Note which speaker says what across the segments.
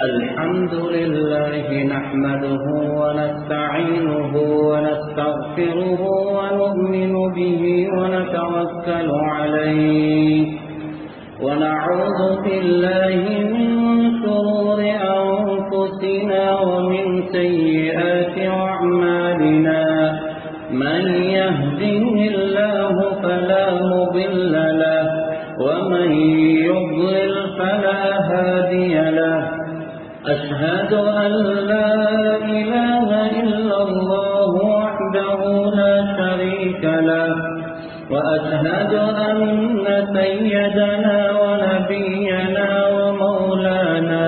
Speaker 1: الحمد لله نحمده ونستعينه ونستغفره ونؤمن به ونتوكل عليه ونعوذ بالله من شرور أنفسنا ومن سيئات أعمالنا من يهده الله فلا مضل له ومن يضلل فلا هادي له أشهد أن لا إله إلا الله وحده لا شريك له وأشهد أن سيدنا ونبينا ومولانا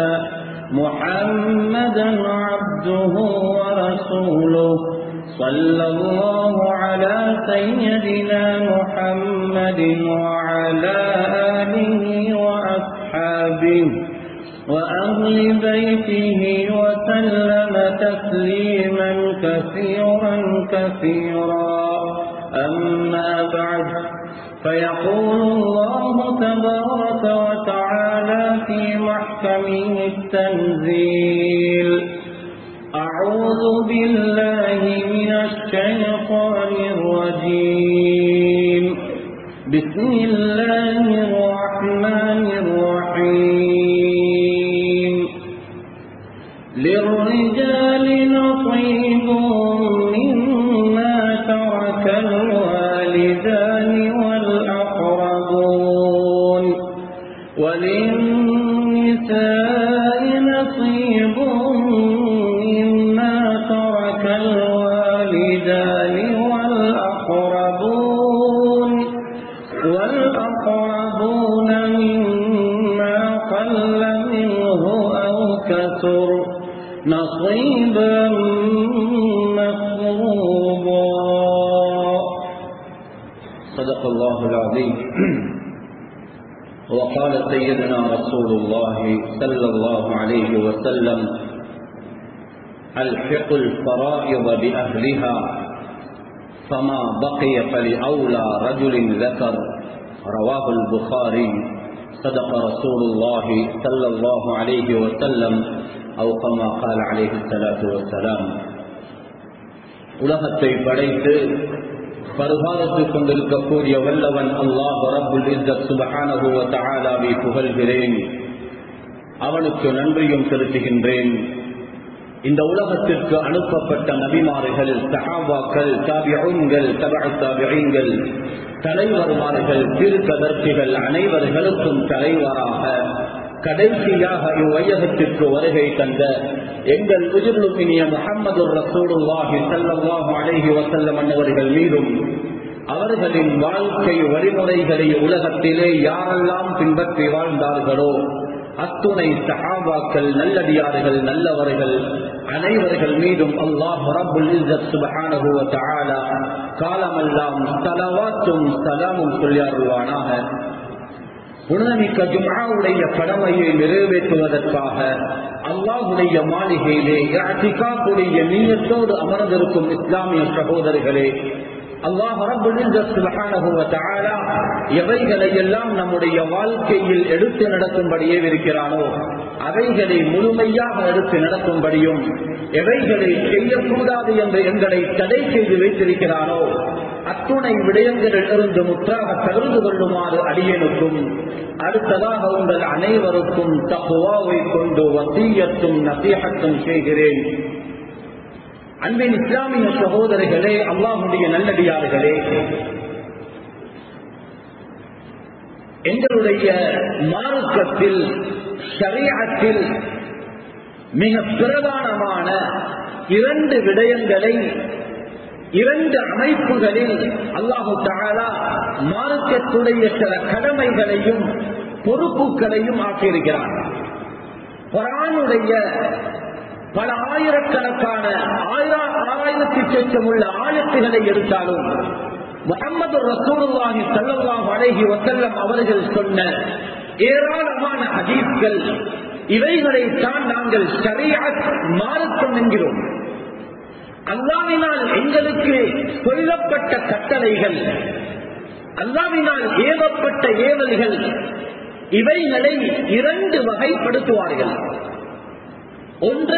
Speaker 1: محمدا عبده ورسوله صلى الله على سيدنا محمد وعلى آله وأصحابه وأهل بيته وسلم تسليما كثيرا كثيرا أما بعد فيقول الله تبارك وتعالى في محكمه التنزيل أعوذ بالله من الشيطان الرجيم بسم الله الرحمن الرحيم للرجال نصيب مما ترك الوالدان والأقربون وللنساء نصيب مما ترك الوالدان والأقربون والأقربون مما قل منه أو كثر نصيبا مفروضا صدق الله العظيم وقال سيدنا رسول الله صلى الله عليه وسلم الحق الفرائض بأهلها فما بقي فلأولى رجل ذكر رواه البخاري صدق رسول الله صلى الله عليه وسلم أو كما قال عليه الصلاة والسلام உலகத்தை படைத்து பரிபாலித்துக் கொண்டிருக்கக்கூடிய வல்லவன் அல்லாஹ் ரப்புல் இஸ்ஸத் சுபஹானஹு வ தஆலாவை புகழ்கிறேன் அவனுக்கு நன்றியும் செலுத்துகின்றேன் இந்த உலகத்திற்கு அனுப்பப்பட்ட நபிமார்கள் சஹாபாக்கள் தாபியூன்கள் தபஅ தாபிஈன்கள் தலைவர்மார்கள் தீர்க்கதர்சிகள் அனைவர்களுக்கும் தலைவராக கடைசியாக இவ்வையகத்திற்கு வருகை தந்த எங்கள் உஜுலுமினிய முகமது ரசூலுல்லாஹி ஸல்லல்லாஹு அலைஹி வஸல்லம் அன்னவர்கள் மீதும் அவர்களின் வாழ்க்கை வழிமுறைகளை உலகத்திலே யாரெல்லாம் பின்பற்றி வாழ்ந்தார்களோ அத்துணை சஹாபாக்கள் நல்லடியார்கள் நல்லவர்கள் அனைவர்கள் மீதும் அல்லாஹ் ரப்புல் இஸ்ஸத் சுப்ஹானஹு வ தஆலா காலமெல்லாம் ஸலவாத்தும் ஸலாமும் சொல்லியருள்வானாக புனிதமிக்க ஜும்ஆவுடைய கடமையை நிறைவேற்றுவதற்காக அல்லாஹுடைய மாளிகையிலே யாத்திகாக்குடைய நீயத்தோடு அமர்ந்திருக்கும் இஸ்லாமிய சகோதரர்களே அல்லாஹ் எவைகளை எல்லாம் நம்முடைய வாழ்க்கையில் எடுத்து நடத்தும்படியே இருக்கிறானோ அவைகளை முழுமையாக எடுத்து நடத்தும்படியும் எவைகளை செய்யக்கூடாது என்று எங்களை தடை செய்து வைத்திருக்கிறானோ அத்துணை விடயங்களில் இருந்து முற்றாக தகுந்து கொள்ளுமாறு அடியனுக்கும் அடுத்ததாக உங்கள் அனைவருக்கும் தகுவாவை கொண்டு வசீயத்தும் நசீகத்தும் செய்கிறேன் அன்பின் இஸ்லாமிய சகோதரிகளே அல்லாஹுடைய நல்லடியார்களே எங்களுடைய மார்க்கத்தில் ஷரீஅத்தில் மிக பிரதானமான இரண்டு விடயங்களை இரண்டு அமைப்புகளில் அல்லாஹு தாலா மார்க்கத்துடைய சில கடமைகளையும் பொறுப்புகளையும் ஆக்கியிருக்கிறார் குரானுடைய பல ஆயிரக்கணக்கான ஆயிரத்தி சொச்சம் உள்ள ஆயத்துகளை எடுத்தாலும் முகமது ரசூலுல்லாஹி ஸல்லல்லாஹு அலைஹி வஸல்லம் அவர்கள் சொன்ன ஏராளமான ஹதீஸ்கள் இவைகளை தான் நாங்கள் ஷரீஅத் மார்க்கம் என்கிறோம் அல்லாவினால் எங்களுக்கு சொல்லப்பட்ட கட்டளைகள் அல்லாவினால் ஏவப்பட்ட ஏவல்கள் இவைகளை இரண்டு வகைப்படுத்துவார்கள் ஒன்று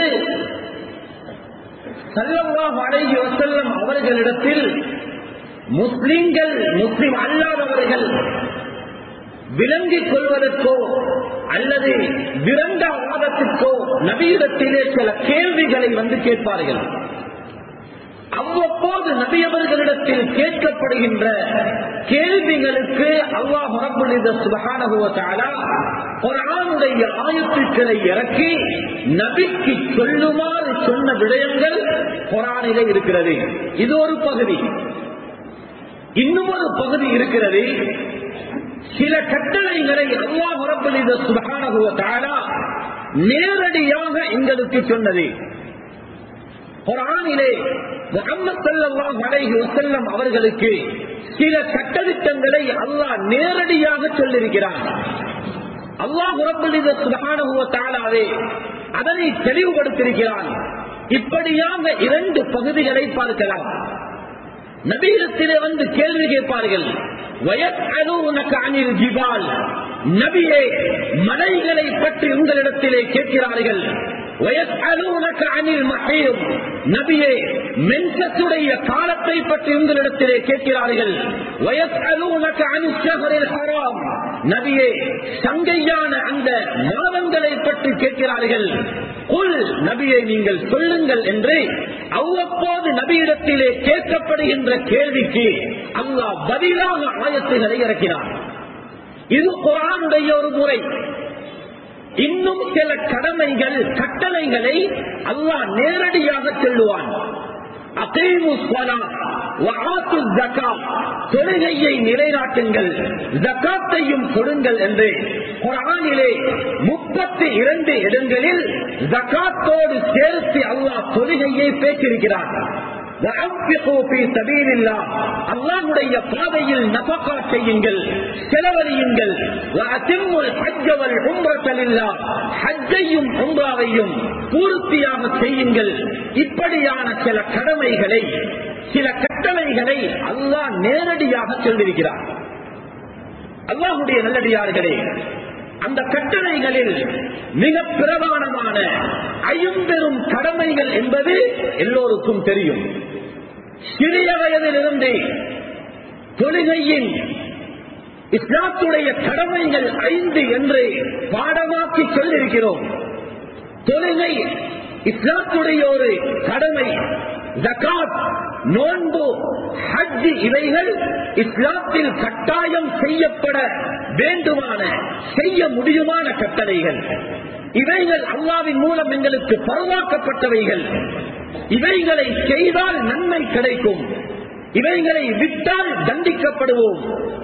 Speaker 1: சல்லல்லாஹு அலைஹி வஸல்லம் அவர்களிடத்தில் முஸ்லிம்கள் முஸ்லிம் அல்லாதவர்கள் விளங்கிக் கொள்வதற்கோ அல்லது விரண்டாவாதத்திற்கோ நபியிடத்திலே சில கேள்விகளை வந்து கேட்பார்கள் அவ்வப்போது நபியவர்களிடத்தில் கேட்கப்படுகின்ற கேள்விகளுக்கு அல்லாஹ் மரபுலித சுபகானுவத்தாலா குரானுடைய ஆயத்துக்களை இறக்கி நபிக்கு சொல்லுமாறு சொன்ன விடயங்கள் குரானிலே இருக்கிறது இது ஒரு பகுதி இன்னும் ஒரு பகுதி இருக்கிறது சில கட்டளைகளை அல்லாஹ் மரபுலித சுபகானுவத்தாலா நேரடியாக எங்களுக்கு சொன்னது குரானிலே முகமது சல்லாஹ் அலைஹி வசல்லம் அவர்களுக்கு சில சட்டத்திட்டங்களை அல்லாஹ் நேரடியாக சொல்லியிருக்கிறான் அல்லாஹ் உறப்பளித சுகானுவத்தாலாவே அதனை தெளிவுபடுத்தியிருக்கிறான் இப்படியாக இரண்டு பகுதிகளை பார்க்கலாம் நபீரத்திலே வந்து கேள்வி கேட்பார்கள் வயற்கனூனக்கு அணில் ஜிபால் நபியே மலைகளை பற்றி உங்களிடத்திலே கேட்கிறார்கள் வயஸ்அலூனக அனில் மஹீம் நபியே மென்சத்துடைய காலத்தை பற்றி உங்களிடத்திலே கேட்கிறார்கள் வயஸ்அலூனக அனில் ஷஹரில் ஹராம் நபியே சங்கையான அந்த மாதங்களை பற்றி கேட்கிறார்கள் குல் நபியை நீங்கள் சொல்லுங்கள் என்று அவ்வப்போது நபியிடத்திலே கேட்கப்படுகின்ற கேள்விக்கு அல்லாஹ் பதிலாக ஆயத்துகளை இறக்கினார் இது குரானுடைய ஒரு முறை இன்னும் சில கடமைகள் கட்டளைகளை அல்லாஹ் நேரடியாக சொல்லுவான் தொழுகையை நிலைநாட்டுங்கள் ஜக்காத்தையும் கொடுங்கள் என்று குரானிலே முப்பத்தி இரண்டு இடங்களில் ஜக்காத்தோடு சேர்த்து அல்லாஹ் தொழுகையை பேசியிருக்கிறார் அல்லாஹுடைய பாதையில் நபக்கா செய்யுங்கள் செலவழியுங்கள் ஹஜ்ஜையும் உம்ராவையும் பூர்த்தியாக செய்யுங்கள் இப்படியான சில கடமைகளை சில கட்டளைகளை அல்லாஹ் நேரடியாக சொல்லியிருக்கிறார் அல்லாஹுடைய நல்லடியார்களே அந்த கட்டளைகளில் மிக பிரதானமான ஐம்பெரும் கடமைகள் என்பது எல்லோருக்கும் தெரியும் சிறிய வயதிலிருந்து தொழுகையின் இஸ்லாத்துடைய கடமைகள் ஐந்து என்று பாடமாக்கி சொல்லியிருக்கிறோம் தொழுகை இஸ்லாத்துடைய ஒரு கடமை ஜகாத் நோன்பு ஹஜ் இவைகள் இஸ்லாத்தில் கட்டாயம் செய்யப்பட வேண்டுமான செய்ய முடியுமான கட்டளைகள் இவைகள் அல்லாவின் மூலம் எங்களுக்கு பரவாக்கப்பட்டவைகள் இவைகளை செய்தால் நன்மை கிடைக்கும் இவைகளை விட்டால் தண்டிக்கப்படுவோம்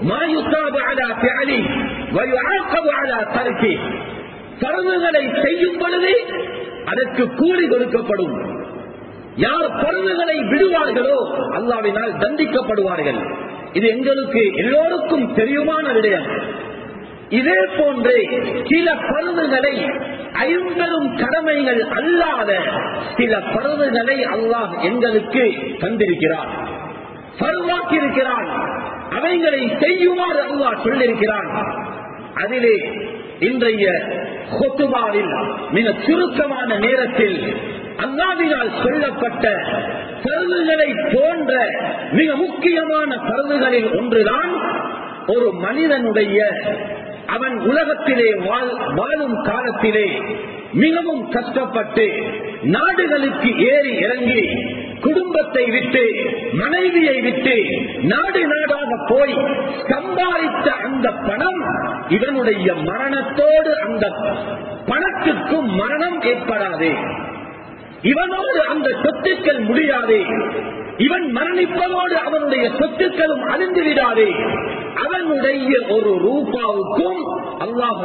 Speaker 1: பருவுகளை செய்யும் பொழுது அதற்கு கூலி கொடுக்கப்படும் யார் பருவுகளை விடுவார்களோ அல்லாவினால் தண்டிக்கப்படுவார்கள் இது எங்களுக்கு எல்லோருக்கும் தெரியுமான விடயம் இதே போன்று சில பருவுகளை ஐம்பெரும் கடமைகள் அல்லாத சில பருவுகளை அல்லாஹ் எங்களுக்கு தந்திருக்கிறார் பருவாக்கி இருக்கிறான் அவைகளை செய்யுமாறு அல்லாஹ் சொல்லியிருக்கிறான் அதிலே இன்றைய கொத்துபாவில் மிக சுருக்கமான நேரத்தில் அல்லாவினால் சொல்லப்பட்ட பருவுகளை போன்ற மிக முக்கியமான பருவுகளில் ஒன்றுதான் ஒரு மனிதனுடைய அவன் உலகத்திலே வாழும் காலத்திலே மிகவும் கஷ்டப்பட்டு நாடுகளுக்கு ஏறி இறங்கி குடும்பத்தை விட்டு மனைவியை விட்டு நாடு நாடாக போய் சம்பாதித்த அந்த பணம் இவனுடைய மரணத்தோடு அந்த பணத்துக்கும் மரணம் ஏற்படாது இவனோடு அந்த சொத்துக்கள் முடியாது இவன் மரணிப்பதோடு அவனுடைய சொத்துக்களும் அழிந்து விடாது அவனுடைய ஒரு ரூபாவுக்கும் அல்லாஹ்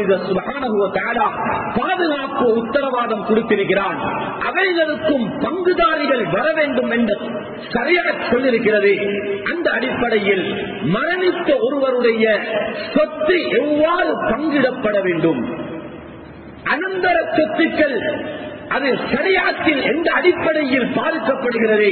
Speaker 1: பாதுகாப்பு உத்தரவாதம் கொடுத்திருக்கிறான் அவைகளுக்கும் பங்குதாரிகள் வர வேண்டும் என்று சரியாக சொல்லியிருக்கிறது அந்த அடிப்படையில் மரணித்த ஒருவருடைய சொத்து எவ்வாறு பங்கிடப்பட வேண்டும் அனந்தர சொத்துக்கள் அது சரியாத்தில் எந்த அடிப்படையில் பாதிக்கப்படுகிறது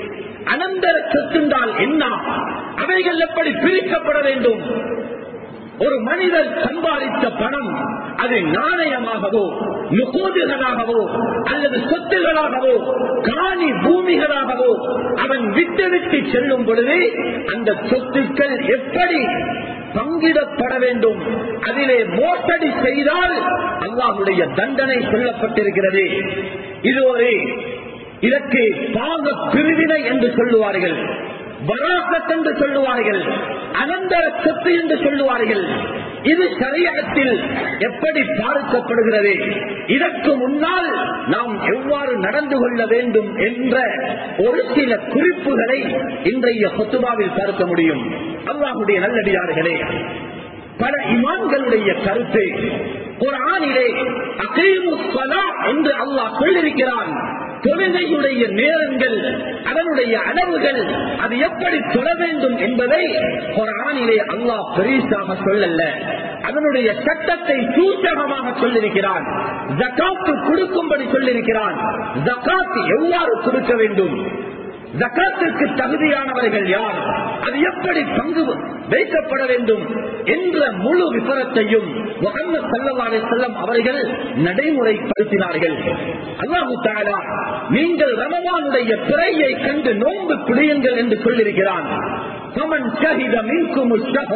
Speaker 1: அனந்தர சொத்துண்டால் என்ன அவைகள் எப்படி பிரிக்கப்பட வேண்டும் ஒரு மனிதர் சம்பாதித்த பணம் அது நாணயமாகவோ நுகோதுகளாகவோ அல்லது சொத்துகளாகவோ காணி பூமிகளாகவோ அவன் விட்டு விட்டு செல்லும் பொழுது அந்த சொத்துக்கள் எப்படி பங்கிடப்பட வேண்டும் அதிலே மோசடி செய்தால் அல்லாஹுடைய தண்டனை சொல்லப்பட்டிருக்கிறது இது ஒரு இதற்கு பாக பிரிவினை என்று சொல்லுவார்கள் வராசத் என்று சொல்லுவார்கள் அனந்தர சொத்து என்று சொல்லுவார்கள் இது சரியத்தில் எப்படி பார்க்கப்படுகிறது இதற்கு முன்னால் நாம் எவ்வாறு நடந்து கொள்ள வேண்டும் என்ற ஒரு சில குறிப்புகளை இன்றைய சொத்துபாவில் பார்க்க முடியும் அல்லாஹுடைய நல்லடியார்களே பல இமான்களுடைய கருத்து ஒரு ஆணிலே என்று அல்லாஹ் சொல்லிருக்கிறான் தொழுகையுடைய நேரங்கள் அதனுடைய அளவுகள் அது எப்படி தொட வேண்டும் என்பதை ஒரு ஆணிலே அல்லாஹ் பெரிசாக சொல்லல அதனுடைய சட்டத்தை சூச்சகமாக சொல்லிருக்கிறான் ஜக்காத்து கொடுக்கும்படி சொல்லிருக்கிறான் ஜக்காத்து எவ்வாறு கொடுக்க வேண்டும் ஜக்காத்திற்கு தகுதியானவர்கள் யார் அது எப்படி பங்கு வைக்கப்பட வேண்டும் என்ற முழு விபரத்தையும் முகமது சல்லவாலே செல்லம் அவர்கள் நடைமுறைப்படுத்தினார்கள் அல்லாஹு தாலா நீங்கள் ரமவானுடைய பிறையை கண்டு நோன்பு பிடியுங்கள் என்று சொல்லியிருக்கிறான் சமன் ஷஹித மின்கும்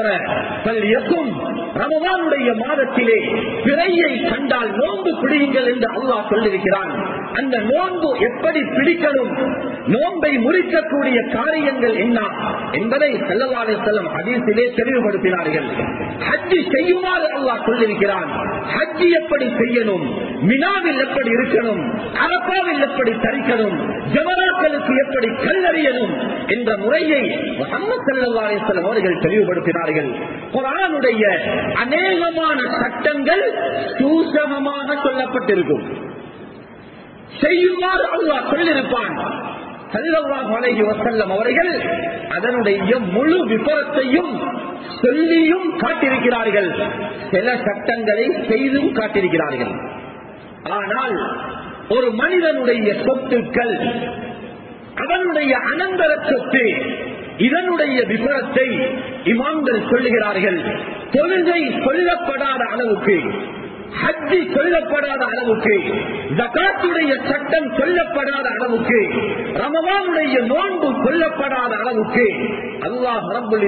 Speaker 1: ரமவானுடைய மாதத்திலே பிறையை கண்டால் நோன்பு பிடியுங்கள் என்று அல்லாஹ் சொல்லியிருக்கிறான் அந்த நோன்பு எப்படி பிடிக்கணும் நோன்பை முறிக்கக்கூடிய காரியங்கள் என்ன என்பதை செல்லவாறு செல்லும் ஹதீஸிலே தெளிவுபடுத்தினார்கள் ஹஜ்ஜி செய்யுமாறு அல்லாஹ் சொல்லியிருக்கிறான் ஹஜ்ஜி எப்படி செய்யணும் மினாவில் எப்படி இருக்கணும் அரப்பாவில் எப்படி தரிக்கணும் ஜமராக்களுக்கு எப்படி கல்லறியணும் என்ற முறையை முகமது சல்லா அலிஸ்லாம் அவர்கள் தெளிவுபடுத்தினார்கள் குரானுடைய அநேகமான சட்டங்கள் சூசகமாக சொல்லப்பட்டிருக்கும் செய்யுமாறு அல்லாஹ் சொல்லிருப்பான் அலஹி வசல்லம் அவர்கள் அதனுடைய முழு விபரத்தையும் சொல்லியும் காட்டியிருக்கிறார்கள் சில சட்டங்களை செய்தும் காட்டியிருக்கிறார்கள் ஆனால் ஒரு மனிதனுடைய சொத்துக்கள் அவனுடைய அனந்தர சொத்து இதனுடைய விபரத்தை இமாம்கள் சொல்லுகிறார்கள் தொழுகை சொல்லப்படாத அளவுக்கு ஹஜ்ஜி சொல்லப்படாத அளவுக்கு ஜகாத்துடைய சட்டம் சொல்லப்படாத அளவுக்கு ரமவானுடைய நோன்பு சொல்லப்படாத அளவுக்கு அல்லாஹ்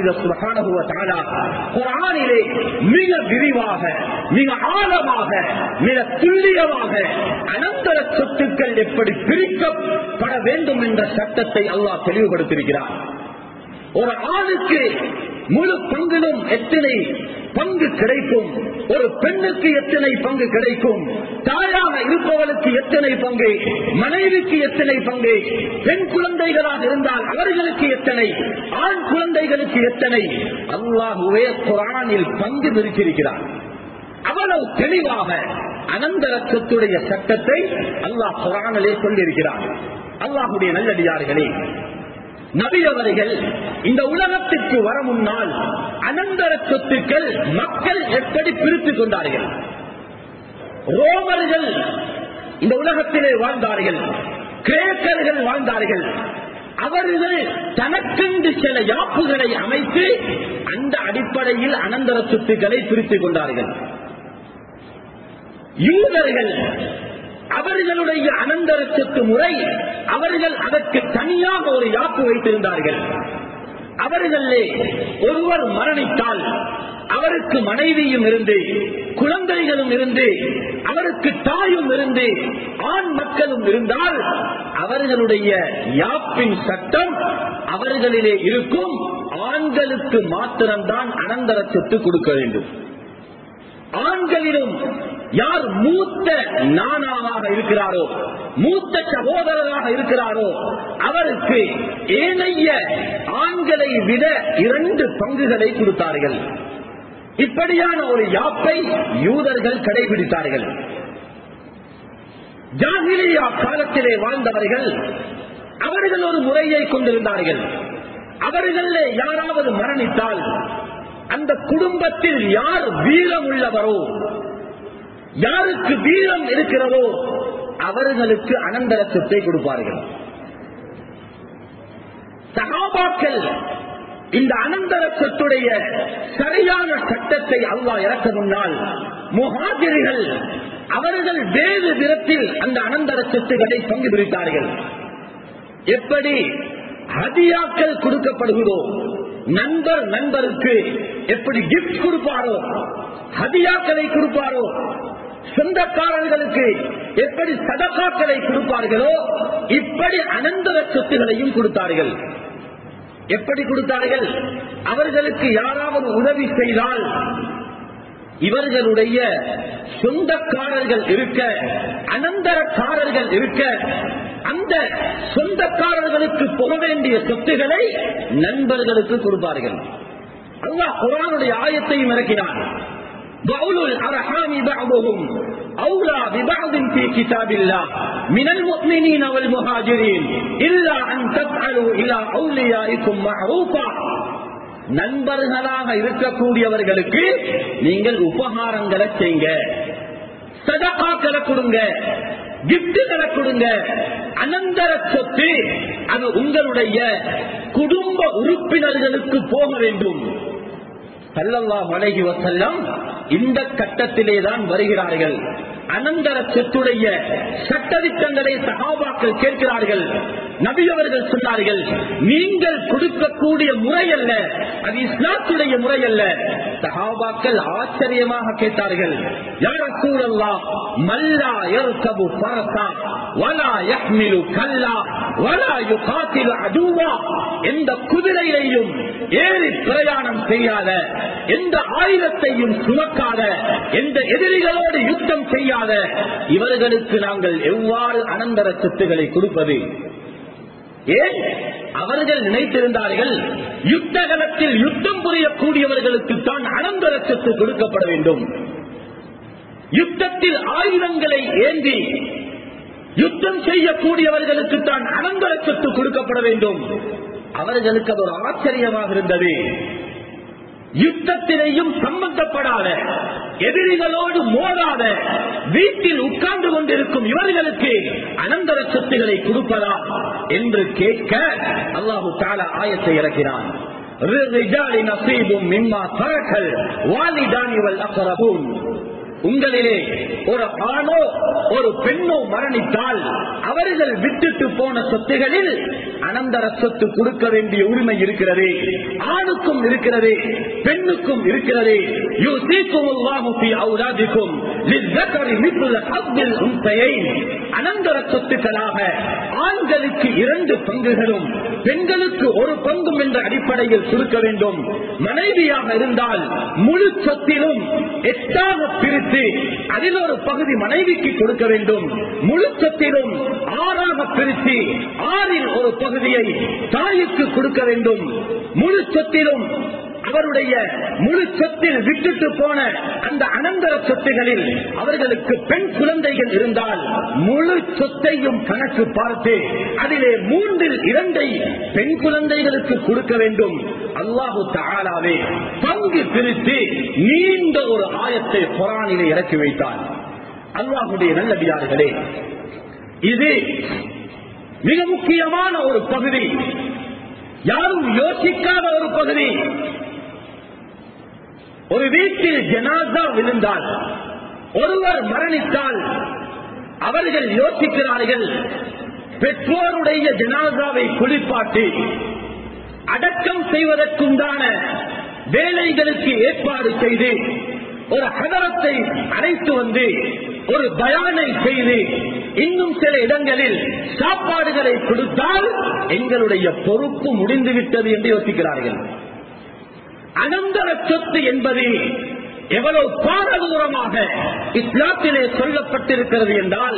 Speaker 1: குரானிலே மிக விரிவாக மிக ஆழமாக மிக துல்லியமாக அனந்தர சொத்துக்கள் எப்படி பிரிக்கப்பட வேண்டும் என்ற சட்டத்தை அல்லாஹ் தெளிவுபடுத்தியிருக்கிறார் ஒரு ஆணுக்கு முழு பங்கிலும் எத்தனை பங்கு கிடைக்கும் ஒரு பெண்ணுக்கு எத்தனை பங்கு கிடைக்கும் தாயாக இருப்பவளுக்கு எத்தனை பங்கு மனைவிக்கு எத்தனை பங்கு பெண் குழந்தைகளாக இருந்தால் அவர்களுக்கு எத்தனை ஆண் குழந்தைகளுக்கு எத்தனை அல்லாஹுவே குரானில் பங்கு பிரிச்சிருக்கிறார் அவ்வளவு தெளிவாக அனந்தர சொத்துடைய சட்டத்தை அல்லாஹ் குரானிலே சொல்லியிருக்கிறார் அல்லாஹுடைய நல்லடியார்களே நபி அவர்கள் இந்த உலகத்திற்கு வர முன்னால் அனந்தர சொத்துக்கள் மக்கள் எப்படி பிரித்துக் கொண்டார்கள் ரோமர்கள் இந்த உலகத்திலே வாழ்ந்தார்கள் கிரேக்கர்கள் வாழ்ந்தார்கள் அவர்கள் தனக்கென்று சில யாப்புகளை அமைத்து அந்த அடிப்படையில் அனந்தர சொத்துக்களை பிரித்துக் கொண்டார்கள் யூதர்கள் அவர்களுடைய அனந்தர சொத்து முறை அவர்கள் அதற்கு தனியாக ஒரு யாப்பு வைத்திருந்தார்கள் அவர்களே ஒருவர் மரணித்தால் அவருக்கு மனைவியும் இருந்து குழந்தைகளும் இருந்து அவருக்கு தாயும் இருந்து ஆண் மக்களும் இருந்தால் அவர்களுடைய யாப்பின் சட்டம் அவர்களிலே இருக்கும் ஆண்களுக்கு மாத்திரம்தான் அனந்தர சொத்து கொடுக்க வேண்டும் ஆண்களிலும் யார் மூத்த நானாவாக இருக்கிறாரோ மூத்த சகோதரராக இருக்கிறாரோ அவருக்கு ஏனைய ஆண்களை விட இரண்டு பங்குகளை கொடுத்தார்கள் இப்படியான ஒரு யாப்பை யூதர்கள் கடைபிடித்தார்கள் ஜாகிலியா காலத்திலே வாழ்ந்தவர்கள் அவர்கள் ஒரு முறையை கொண்டிருந்தார்கள் அவர்களே யாராவது மரணித்தால் அந்த குடும்பத்தில் யார் வீரம் உள்ளவரோ யாருக்கு வீரம் இருக்கிறதோ அவர்களுக்கு அனந்தர சொத்தை கொடுப்பார்கள் சகாபாக்கள் இந்த அனந்தர சொத்துடைய சரியான சட்டத்தை அல்லாஹ் இறக்க முன்னால் முஹாஜிர்கள் அவர்கள் வேறு விதத்தில் அந்த அனந்தர சொத்துக்களை பங்கு பிரித்தார்கள் எப்படி ஹதியாக்கள் கொடுக்கப்படுகிறோ நண்பர் நண்பருக்கு எப்படி கிஃப்ட் கொடுப்பாரோ ஹதியாக்களை கொடுப்பாரோ சொந்தக்காரர்களுக்கு எப்படி சதக்காக்களை கொடுப்பார்களோ இப்படி அனந்தர சொத்துகளையும் கொடுத்தார்கள் எப்படி கொடுத்தார்கள் அவர்களுக்கு யாராவது உதவி செய்தால் இவர்களுடைய சொந்தக்காரர்கள் இருக்க அனந்தரக்காரர்கள் இருக்க அந்த சொந்தக்காரர்களுக்கு போக வேண்டிய சொத்துக்களை நண்பர்களுக்கு கொடுப்பார்கள் அல்லாஹ் குரானுடைய ஆயத்தையும் இறக்கினான் وأولو الأرحام بعضهم أولى ببعض في كتاب الله من المؤمنين والمهاجرين إلا أن تفعلوا إلى أوليائكم معروفا நண்பர்களாக இருக்கக்கூடியவர்களுக்கு நீங்கள் உபகாரங்களை செய்யுங்க சதகாக்களை கொடுங்க கிப்டுகளை கொடுங்க அனந்தர சொத்து அது உங்களுடைய குடும்ப உறுப்பினர்களுக்கு போக வேண்டும் சல்லல்லா வலகி வசல்லம் இந்த கட்டத்திலே தான் வருகிறார்கள் அனந்தர சொத்துடைய சட்டதிட்டங்களை சகாபாக்கள் கேட்கிறார்கள் நபி அவர்கள் சொன்னார்கள் நீங்கள் கொடுக்கக்கூடிய முறை அல்ல அது இஸ்லாத்துடைய முறை அல்ல சகாபாக்கள் ஆச்சரியமாக கேட்டார்கள் யார சூழல்லா மல்லா எருக்கபு பரசா வலா யஹ்மிலு கல்லா வலா யுகாத்திலு அதுவா எந்த குதிரையிலையும் ஏறி பிரயாணம் செய்யாத எந்த ஆயுதத்தையும் சுமக்காத எந்த எதிரிகளோடு யுத்தம் செய்யாத இவர்களுக்கு நாங்கள் எவ்வாறு அனந்தர சொத்துக்களை கொடுப்பது ஏன் அவர்கள் நினைத்திருந்தார்கள் யுத்த களத்தில் யுத்தம் புரியக்கூடியவர்களுக்கு தான் அனந்தர சொத்து கொடுக்கப்பட வேண்டும் யுத்தத்தில் ஆயுதங்களை ஏந்தி யுத்தம் செய்யக்கூடியவர்களுக்கு தான் அனந்தர சொத்து கொடுக்கப்பட வேண்டும் அவர்களுக்கு அது ஒரு ஆச்சரியமாக இருந்தது யுத்தத்திலேயும் சம்பந்தப்படாத எதிரிகளோடு மோதாத வீட்டில் உட்கார்ந்து கொண்டிருக்கும் இவர்களுக்கு அனந்தர சொத்துக்களை கொடுப்பதா என்று கேட்க அல்லாஹு தாலா ஆயத்தை இறக்கிறான் للرجال نصيب مما ترك الوالدان والأقربون உங்களிலே ஒரு ஆணோ ஒரு பெண்ணோ மரணித்தால் அவர்கள் விட்டுட்டு போன சொத்துகளில் அனந்தர சொத்து கொடுக்க வேண்டிய உரிமை இருக்கிறது ஆணுக்கும் இருக்கிறது பெண்ணுக்கும் இருக்கிறது அவுலாதிக்கும் அனந்தர சொத்துக்களாக ஆண்களுக்கு இரண்டு பங்குகளும் பெண்களுக்கு ஒரு பங்கும் என்ற அடிப்படையில் சுருக்க வேண்டும் மனைவியாக இருந்தால் முழு சொத்திலும் எட்டாக பிரித்து அதில் ஒரு பகுதி மனைவிக்கு கொடுக்க வேண்டும் முழு சொத்திலும் ஆறாக பிரித்து ஆறில் ஒரு பகுதியை தாய்க்கு கொடுக்க வேண்டும் முழு சொத்திலும் அவருடைய முழு சொத்தில் விட்டுட்டு போன அந்த அனந்தர சொத்துகளில் அவர்களுக்கு பெண் குழந்தைகள் இருந்தால் முழு சொத்தையும் கணக்கு பார்த்து அதிலே மூன்றில் இரண்டை பெண் குழந்தைகளுக்கு கொடுக்க வேண்டும் அல்லாஹு தாலாவே பங்கு பிரித்து நீண்ட ஒரு ஆயத்தை குரானிலே இறக்கி வைத்தார் அல்லாஹுடைய நல்லடியார்களே இது மிக முக்கியமான ஒரு பகுதி யாரும் யோசிக்காத ஒரு பகுதி ஒரு வீட்டில் ஜனாசா விழுந்தால் ஒருவர் மரணித்தால் அவர்கள் யோசிக்கிறார்கள் பெற்றோருடைய ஜனாசாவை குளிப்பாட்டி அடக்கம் செய்வதற்குண்டான வேலைகளுக்கு ஏற்பாடு செய்து ஒரு ஹதரத்தை அழைத்து வந்து ஒரு பயானை செய்து இன்னும் சில இடங்களில் சாப்பாடுகளை கொடுத்தால் எங்களுடைய பொறுப்பு முடிந்துவிட்டது என்று யோசிக்கிறார்கள் அனந்தர சொத்து என்பது எவ்வளவு பாரதூரமாக இஸ்லாத்திலே சொல்லப்பட்டிருக்கிறது என்றால்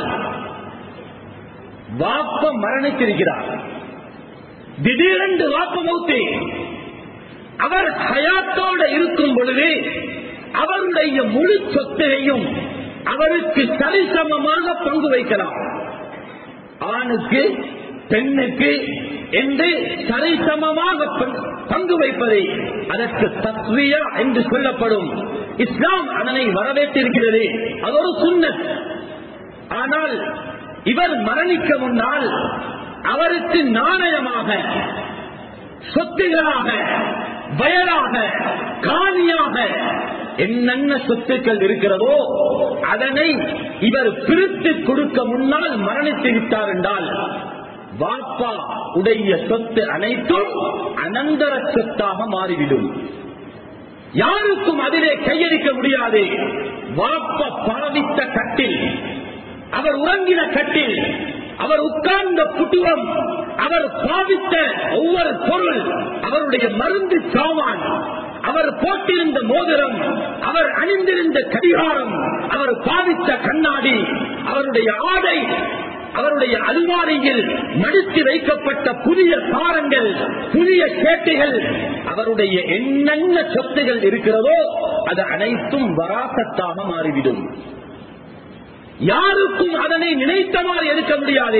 Speaker 1: வாப்ப மரணித்திருக்கிறார் திடீரென்று வாப்ப மௌத்தி அவர் ஹயாத்தோடு இருக்கும் பொழுது அவருடைய முழு சொத்தையும் அவருக்கு சரிசமமாக பங்கு வைக்கலாம் ஆணுக்கு பெண்ணுக்கு என்று சரிசமமாக பங்கு வைப்பதை அதற்கு தத்வியா என்று சொல்லப்படும் இஸ்லாம் அதனை வரவேற்றிருக்கிறது அது ஒரு சுண்ணத் ஆனால் இவர் மரணிக்க முன்னால் அவருக்கு நாணயமாக சொத்துகளாக வயலாக காணியாக என்னென்ன சொத்துக்கள் இருக்கிறதோ அதனை இவர் பிரித்து கொடுக்க முன்னால் மரணித்து விட்டார் என்றால் வாப்பா உடைய சொத்து அனைத்தும் அனந்தர சொத்தாக மாறிவிடும் யாருக்கும் அதிலே கையடிக்க முடியாது வாப்ப பாவித்த கட்டில் அவர் உறங்கின கட்டில் அவர் உட்கார்ந்த புட்டுவம் அவர் பாவித்த ஒவ்வொரு பொருள் அவருடைய மருந்து சாவான் அவர் போட்டிருந்த மோதிரம் அவர் அணிந்திருந்த கடிகாரம் அவர் பாவித்த கண்ணாடி அவருடைய ஆடை அவருடைய அல்வாரியில் மடித்து வைக்கப்பட்ட புதிய சாரங்கள் புதிய சேட்டைகள் அவருடைய என்னென்ன சொத்துகள் இருக்கிறதோ அது அனைத்தும் வராசத்தாக மாறிவிடும் யாருக்கும் அதனை நினைத்தவாறு எடுக்க முடியாது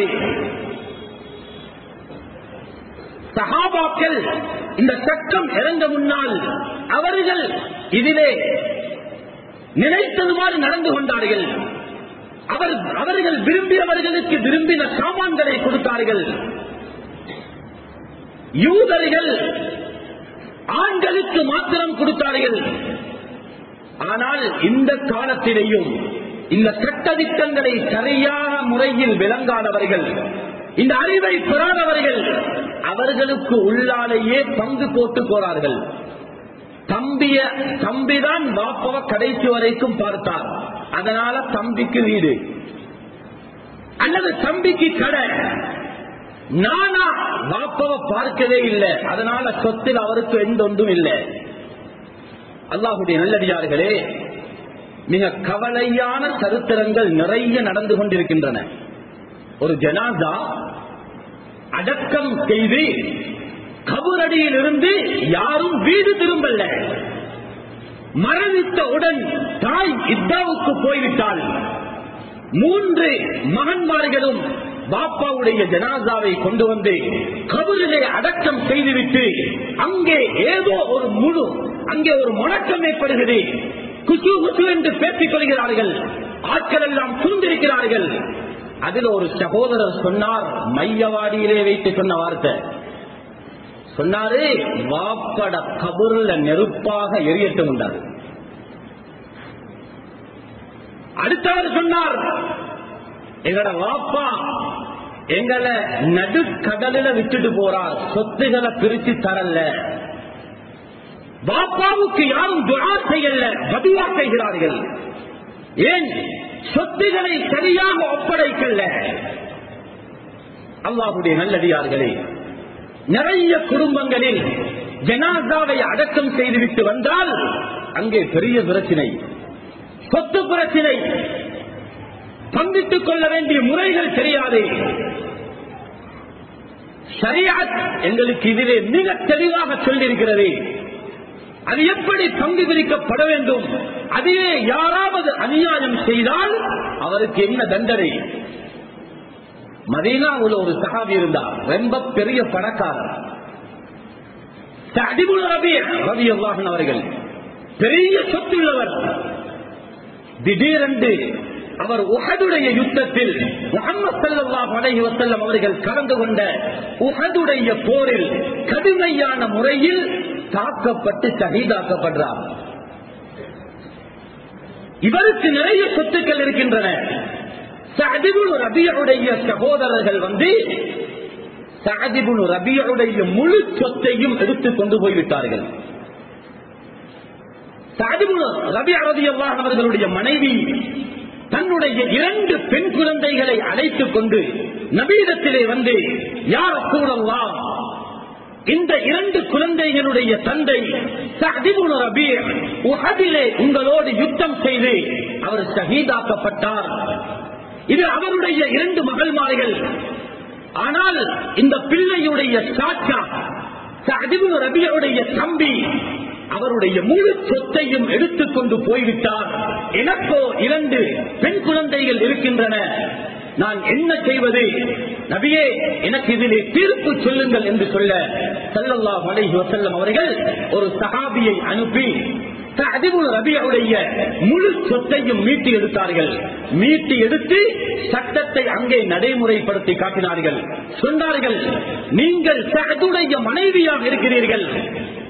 Speaker 1: சகாபாக்கள் இந்த சட்டம் இறங்க முன்னால் அவர்கள் இதிலே நினைத்ததுமாறு நடந்து கொண்டார்கள் அவர் அவர்கள் விரும்பியவர்களுக்கு விரும்பின சாமான்களை கொடுத்தார்கள் யூதர்கள் ஆண்களுக்கு மாத்திரம் கொடுத்தார்கள் ஆனால் இந்த காலத்திலேயும் இந்த சட்டதிட்டங்களை சரியான முறையில் விளங்காதவர்கள் இந்த அறிவை பெறாதவர்கள் அவர்களுக்கு உள்ளாலேயே பங்கு போட்டு போறார்கள் தம்பிய தம்பிதான் வாப்பவ கடைசி வரைக்கும் பார்த்தார் அதனால தம்பிக்கு வீடு அல்லது தம்பிக்கு கடை நானா வாப்பவ பார்க்கவே இல்லை அதனால சொத்தில் அவருக்கு எந்த ஒன்றும் இல்லை அல்லாஹுடைய நல்லடியார்களே மிக கவலையான சரித்திரங்கள் நிறைய நடந்து கொண்டிருக்கின்றன ஒரு ஜனாதா அடக்கம் செய்து கபரடியில் இருந்து யாரும் வீடு திரும்பல்ல மரணித்தவுடன் தாய் இத்தாவுக்கு போய்விட்டால் மூன்று மகன்மார்களும் பாப்பாவுடைய ஜனாசாவை கொண்டு வந்து கபரிலே அடக்கம் செய்துவிட்டு அங்கே ஏதோ ஒரு முழு அங்கே ஒரு முழக்கம் ஏற்படுகிறது குசு குசு என்று பேசிக் கொள்கிறார்கள் ஆட்கள் எல்லாம் சூழ்ந்திருக்கிறார்கள் அதில் ஒரு சகோதரர் சொன்னார் மையவாடியிலே வைத்து சொன்ன வார்த்தை சொன்னாரு வாப்பட கபுர்ல நெருப்பாக எரியட்டும் என்றார் அடுத்தவர் சொன்னார் எங்கட வாப்பா எங்களை நடுக்கடலில விட்டுட்டு போறார் சொத்துகளை பிரிச்சு தரல பாப்பாவுக்கு யாரும் துரா செய்யல பதிவா செய்கிறார்கள் ஏன் சொத்துகளை சரியாக ஒப்படைக்கல அல்லாஹுடைய நல்லடியார்களே நிறைய குடும்பங்களில் ஜனாசாவை அடக்கம் செய்துவிட்டு வந்தால் அங்கே பெரிய பிரச்சனை சொத்து பிரச்சனை பங்கிட்டுக் கொள்ள வேண்டிய முறைகள் தெரியாது சரியாத் எங்களுக்கு இதிலே மிக தெளிவாக சொல்லியிருக்கிறது அது எப்படி பங்கு பிரிக்கப்பட வேண்டும் அதையே யாராவது அநியாயம் செய்தால் அவருக்கு என்ன தண்டனை மதீனாவுல ஒரு சகாபி இருந்தார் ரொம்ப பெரிய பணக்காரர் ரவி அல்லாஹன் அவர்கள் பெரிய சொத்துள்ளவர் திடீரென்று அவர் உஹதுடைய யுத்தத்தில் முகமது சல்லாஹ் அலைஹி வசல்லம் அவர்கள் கலந்து கொண்ட உஹதுடைய போரில் கடுமையான முறையில் தாக்கப்பட்டு சகிதாக்கப்படுறார் இவருக்கு நிறைய சொத்துக்கள் இருக்கின்றன சஹதிபுல் ரபியுடைய சகோதரர்கள் வந்து சஹதிபுல் ரபியுடைய முழு சொத்தையும் எடுத்துக் கொண்டு போய்விட்டார்கள் சஹதிபுல் ரபி அரபி அவர்களுடைய மனைவி தன்னுடைய இரண்டு பெண் குழந்தைகளை அழைத்துக் கொண்டு நபீதத்திலே வந்து யார் சூழல்லா இந்த இரண்டு குழந்தைகளுடைய தந்தை சஹதிபுல் ரபி உஹதிலே உங்களோடு யுத்தம் செய்து அவர் ஷஹீதாக்கப்பட்டார் இது அவருடைய இரண்டு மகள்மார்கள் ஆனால் இந்த பிள்ளையுடைய சாச்சா சஹதிபுல் ரபியுடைய தம்பி அவருடைய முழு சொத்தையும் எடுத்துக்கொண்டு போய்விட்டார் எனக்கோ இரண்டு பெண் குழந்தைகள் இருக்கின்றன நான் என்ன செய்வது நபியே எனக்கு இதிலே தீர்ப்பு சொல்லுங்கள் என்று சொல்ல சல்லல்லா அலைஹி வசல்லம் அவர்கள் ஒரு சஹாபியை அனுப்பி அதிபுல் ரபியுடைய முழு சொத்தையும் மீட்டி எடுத்தார்கள் மீட்டி எடுத்து சட்டத்தை அங்கே நடைமுறைப்படுத்தி காட்டினார்கள் சொன்னார்கள் நீங்கள் சகதுடைய மனைவியாக இருக்கிறீர்கள்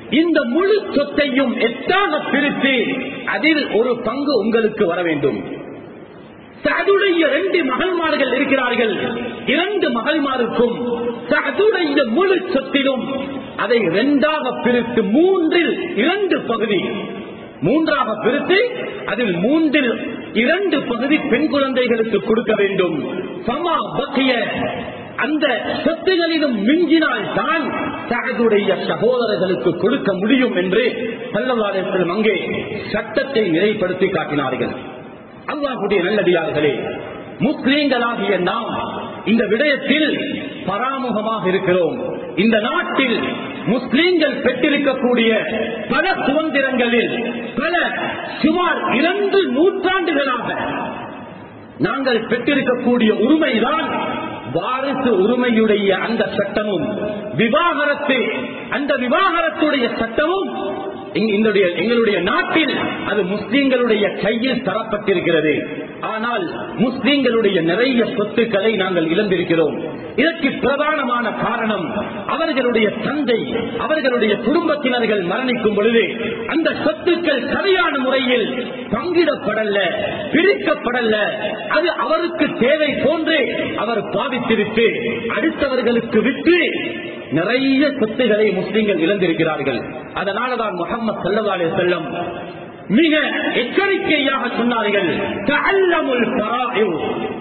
Speaker 1: இந்த முழு சொத்தையும் எட்டாக பிரித்து அதில் ஒரு பங்கு உங்களுக்கு வர வேண்டும் சதுடைய இரண்டு மகள்மார்கள் இருக்கிறார்கள் இரண்டு மகள்மாருக்கும் சதுடைய முழு சொத்திலும் அதை இரண்டாக பிரித்து மூன்றில் இரண்டு பகுதி மூன்றாக பிரித்து அதில் மூன்றில் இரண்டு பகுதி பெண் குழந்தைகளுக்கு கொடுக்க வேண்டும் சமா பக்கிய அந்த சொத்துகளிலும் மிஞ்சினால் தான் சகதுடைய சகோதரர்களுக்கு கொடுக்க முடியும் என்று பல்லவாதத்தில் அங்கே சட்டத்தை நிறைப்படுத்தி காட்டினார்கள் அல்லாஹுடைய நல்லடியார்களே முஸ்லீம்களாகிய நாம் இந்த விடயத்தில் பராமுகமாக இருக்கிறோம் இந்த நாட்டில் முஸ்லீம்கள் பெற்றிருக்கக்கூடிய பல சுதந்திரங்களில் பல சுமார் இரண்டு நூற்றாண்டுகளாக நாங்கள் பெற்றிருக்கக்கூடிய உரிமைதான் வாரிசு உரிமையுடைய அந்த சட்டமும் விவாகரத்து அந்த விவாகரத்துடைய சட்டமும் எங்களுடைய எங்களுடைய நாட்டில் அது முஸ்லீம்களுடைய கையில் தரப்பட்டிருக்கிறது ஆனால் முஸ்லீம்களுடைய நிறைய சொத்துக்களை நாங்கள் இழந்திருக்கிறோம் இதற்கு பிரதானமான காரணம் அவர்களுடைய தந்தை அவர்களுடைய குடும்பத்தினர்கள் மரணிக்கும் பொழுது அந்த சொத்துக்கள் சரியான முறையில் பங்கிடப்படல பிரிக்கப்படல அது அவருக்கு தேவை போன்று அவர் பாவித்திருத்து அடுத்தவர்களுக்கு விட்டு நிறைய சொத்துக்களை முஸ்லீம்கள் இழந்திருக்கிறார்கள் அதனாலதான் முகமது சல்லவாலே செல்லம் மிக எச்சரிக்கையாக சொன்னார்கள் தஅல்லமுல் ஃபராஇத்.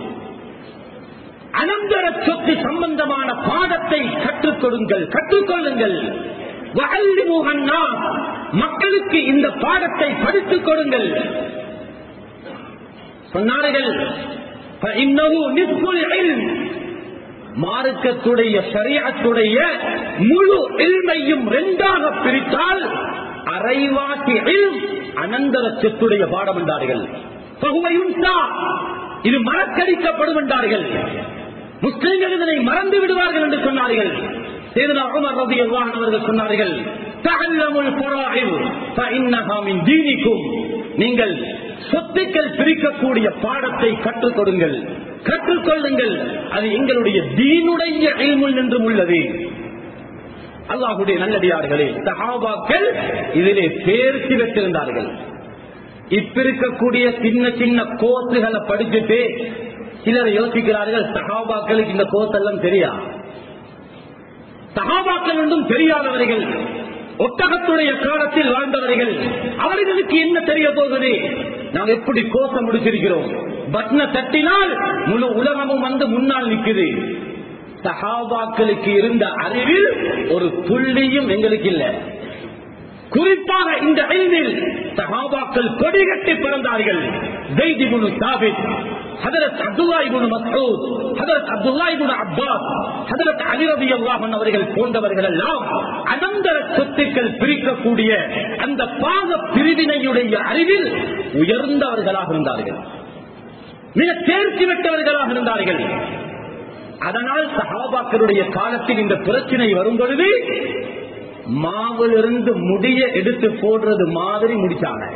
Speaker 1: அனந்தர சொத்து சம்பந்தமான பாடத்தை கற்றுக் கொடுங்கள் கற்றுக்கொள்ளுங்கள் வஅல்லிமுஹு அன்னாஸ். மக்களுக்கு இந்த பாடத்தை படித்துக் கொடுங்கள் சொன்னார்கள் فإنه نصف العلم. மார்க்கத்துடைய ஷரியத்துடைய முழு இல்மையும் இரண்டாக பிரித்தால் அரைவாசி இல்ம் அனந்தர சொத்துடைய பாடம் என்றார்கள் فهو ينسى. இது மறக்கடிக்கப்படும் என்றார்கள் முஸ்லிம்கள் இதனை மறந்து விடுவார்கள் என்று சொன்னார்கள் سيدنا عمر رضي الله عنه அவர்கள் சொன்னார்கள் تعلموا الفرائض فإنها من دينكم நீங்கள் சொத்துக்கள் பிரிக்கக்கூடிய பாடத்தை கற்றுக் கொடுங்கள் கற்றுக்கொள்ளுங்கள் அது எங்களுடைய தீனுடைய இல்முல் நின்றும் உள்ளது அல்லாஹுடைய நல்லடியார்களே சஹாபாக்கள் இதிலே தேர்ச்சி பெற்றிருந்தார்கள் இப்ப இருக்கக்கூடிய சின்ன சின்ன கோர்ஸுகளை படிச்சுட்டு சிலர் யோசிக்கிறார்கள் சஹாபாக்களுக்கு இந்த கோர்ஸ் எல்லாம் தெரியா சஹாபாக்கள் என்றும் தெரியாதவர்கள் ஒட்டகத்துடைய காலத்தில் வாழ்ந்தவர்கள் அவர்களுக்கு என்ன தெரிய போகுது நாம் எப்படி கோஷம் முடிச்சிருக்கிறோம் பட்ன தட்டினால் முழு உலகமும் வந்து முன்னால் நிக்குது சஹாபாக்களுக்கு இருந்த அறிவில் ஒரு புள்ளியும் எங்களுக்கு இல்லை குறிப்பாக இந்த ஐந்தில் சஹாபாக்கள் கொடிகட்டி பிறந்தார்கள் ஜெய்திபுனு சாபித் ஹதரத் அப்துல்லா இபுனு மசூத் ஹதரத் அப்துல்லா இபுனு அப்பாஸ் ஹதரத் அலி ரலியல்லாஹு அன்ஹு அவர்கள் போன்றவர்கள் எல்லாம் அனந்தர சொத்துக்கள் பிரிக்கக்கூடிய அந்த பாக பிரிவினையுடைய அறிவில் உயர்ந்தவர்களாக இருந்தார்கள் மிக தேர்ச்சி பெற்றவர்களாக இருந்தார்கள் அதனால் சஹாபாக்களுடைய காலத்தில் இந்த பிரச்சனை வரும் பொழுது மாவிலிருந்து முடிய எடுத்து போடுறது மாதிரி முடிச்சாங்க